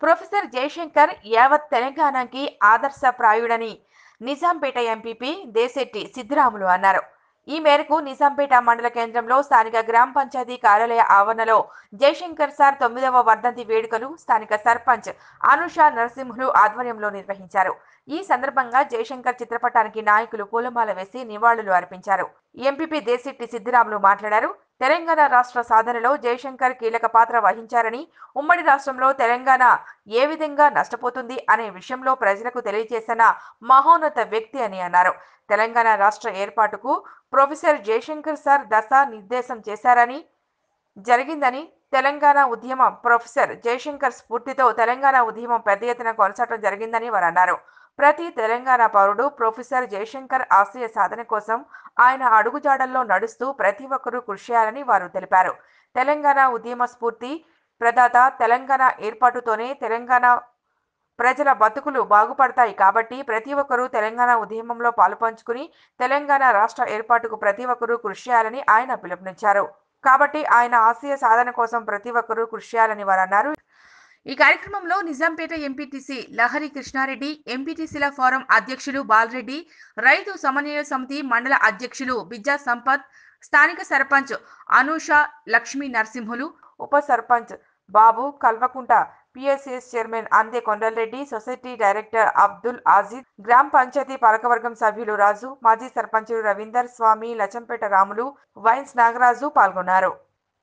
professor Jayashankar యావత్ తెలంగాణకి ఆదర్శప్రాయుడని నిజాంపేట ఎంపీపీ దేశెట్టి సిద్దిరాములు అన్నారు ఈ మేరకు నిజాంపేట మండల కేంద్రంలో స్థానిక గ్రామ పంచాయతీ కార్యాలయ ఆవరణలో జయశంకర్ సార్ తొమ్మిదవ వర్ధంతి వేడుకలు స్థానిక సర్పంచ్ అనుష నరసింహులు ఆధ్వర్యంలో నిర్వహించారు ఈ సందర్భంగా జయశంకర్ చిత్రపటానికి నాయకులు పూలమాల వేసి నివాళులు అర్పించారు ఎంపీపీ దేశెట్టి సిద్దిరాములు మాట్లాడారు తెలంగాణ రాష్ట్ర సాధనలో జయశంకర్ కీలక పాత్ర వహించారని ఉమ్మడి రాష్ట్రంలో తెలంగాణ ఏ విధంగా నష్టపోతుంది అనే విషయంలో ప్రజలకు తెలియజేసిన మహోన్నత వ్యక్తి అని అన్నారు తెలంగాణ రాష్ట్ర ఏర్పాటుకు ప్రొఫెసర్ జయశంకర్ సార్ దశ నిర్దేశం చేశారని జరిగిందని తెలంగాణ ఉద్యమం ప్రొఫెసర్ జయశంకర్ స్ఫూర్తితో తెలంగాణ ఉద్యమం పెద్ద ఎత్తున కొనసాగడం జరిగిందని వారు అన్నారు ప్రతి తెలంగాణ పౌరుడు ప్రొఫెసర్ జయశంకర్ ఆశయ సాధన కోసం ఆయన అడుగుజాడల్లో నడుస్తూ ప్రతి ఒక్కరూ కృషి చేయాలని వారు తెలిపారు తెలంగాణ ఉద్యమ స్ఫూర్తి ప్రదాత తెలంగాణ ఏర్పాటుతోనే తెలంగాణ ప్రజల బతుకులు బాగుపడతాయి కాబట్టి ప్రతి ఒక్కరూ తెలంగాణ ఉద్యమంలో పాలుపంచుకుని తెలంగాణ రాష్ట్ర ఏర్పాటుకు ప్రతి ఒక్కరూ కృషి చేయాలని ఆయన పిలుపునిచ్చారు కాబట్టి ఆయన ఆశయ సాధన కోసం ప్రతి ఒక్కరూ కృషి చేయాలని వారు అన్నారు ఈ కార్యక్రమంలో నిజాంపేట ఎంపీటీసీ లహరి కృష్ణారెడ్డి ఎంపీటీసీల ఫోరం అధ్యక్షులు బాలరెడ్డి రైతు సమన్వయ సమితి మండల అధ్యక్షులు బిజ్జా సంపత్ స్థానిక సర్పంచ్ అనూష లక్ష్మీ నరసింహులు ఉప sarpanch Babu Kalvakunta PSS chairman Ande Kondal Reddy society director Abdul Ajeed గ్రామ పంచాయతీ పాలకవర్గం సభ్యులు రాజు మాజీ సర్పంచులు రవీందర్ స్వామి లచంపేట రాములు వైన్స్ నాగరాజు పాల్గొన్నారు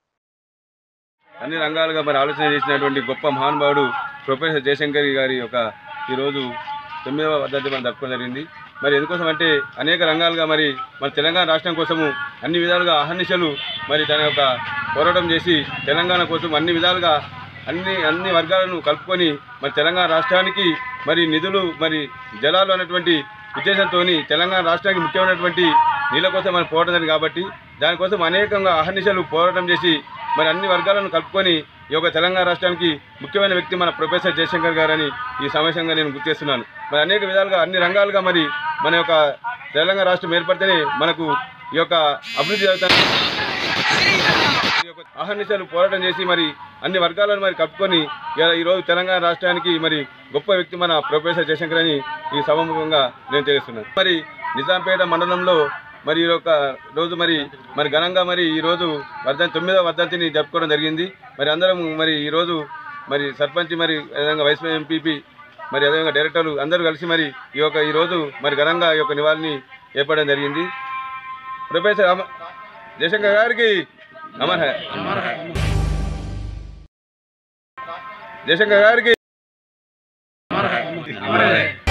అన్ని రంగాలుగా మరి ఆలోచన చేసినటువంటి గొప్ప మహానుభావుడు ప్రొఫెసర్ జయశంకర్ గారి యొక్క ఈరోజు తొమ్మిదవ వర్ధంతి మనం జరుపుకోవడం జరిగింది మరి ఎందుకోసం అంటే అనేక రంగాలుగా మరి మన తెలంగాణ రాష్ట్రం కోసము అన్ని విధాలుగా అహర్నిశలు మరి తన యొక్క పోరాటం చేసి తెలంగాణ కోసం అన్ని విధాలుగా అన్ని అన్ని వర్గాలను కలుపుకొని మరి తెలంగాణ రాష్ట్రానికి మరి నిధులు మరి జలాలు అనేటువంటి ఉద్దేశంతో తెలంగాణ రాష్ట్రానికి ముఖ్యమైనటువంటి నీళ్ళ కోసం మనం పోరాటం జరిగింది కాబట్టి దానికోసం అనేకంగా అహర్నిశలు పోరాటం చేసి మరి అన్ని వర్గాలను కలుపుకొని ఈ యొక్క తెలంగాణ రాష్ట్రానికి ముఖ్యమైన వ్యక్తి మన ప్రొఫెసర్ జయశంకర్ గారని ఈ సమావేశంగా నేను గుర్తు చేస్తున్నాను మరి అనేక విధాలుగా అన్ని రంగాలుగా మరి మన యొక్క తెలంగాణ రాష్ట్రం ఏర్పడితేనే మనకు ఈ యొక్క అభివృద్ధి జరుగుతుంది ఈ యొక్క అహర్నిశలు పోరాటం చేసి మరి అన్ని వర్గాలను మరి కలుపుకొని ఇలా ఈరోజు తెలంగాణ రాష్ట్రానికి మరి గొప్ప వ్యక్తి మన ప్రొఫెసర్ జయశంకర్ అని ఈ సభముఖంగా నేను తెలుస్తున్నాను మరి నిజాంపేట మండలంలో మరి ఈ యొక్క రోజు మరి మరి ఘనంగా మరి ఈ రోజు వర్ధంతి తొమ్మిదవ వర్ధంతిని జరుపుకోవడం జరిగింది మరి అందరం మరి ఈ రోజు మరి సర్పంచ్ మరి అదేవిధంగా వైస్ ఎంపీపీ మరి అదేవిధంగా డైరెక్టర్లు అందరూ కలిసి మరి ఈ యొక్క ఈ రోజు మరి ఘనంగా ఈ యొక్క నివాళిని ఏర్పడడం జరిగింది ప్రొఫెసర్ అమ- జయశంకర్ గారికి అమర్ హై జయశంకర్ గారికి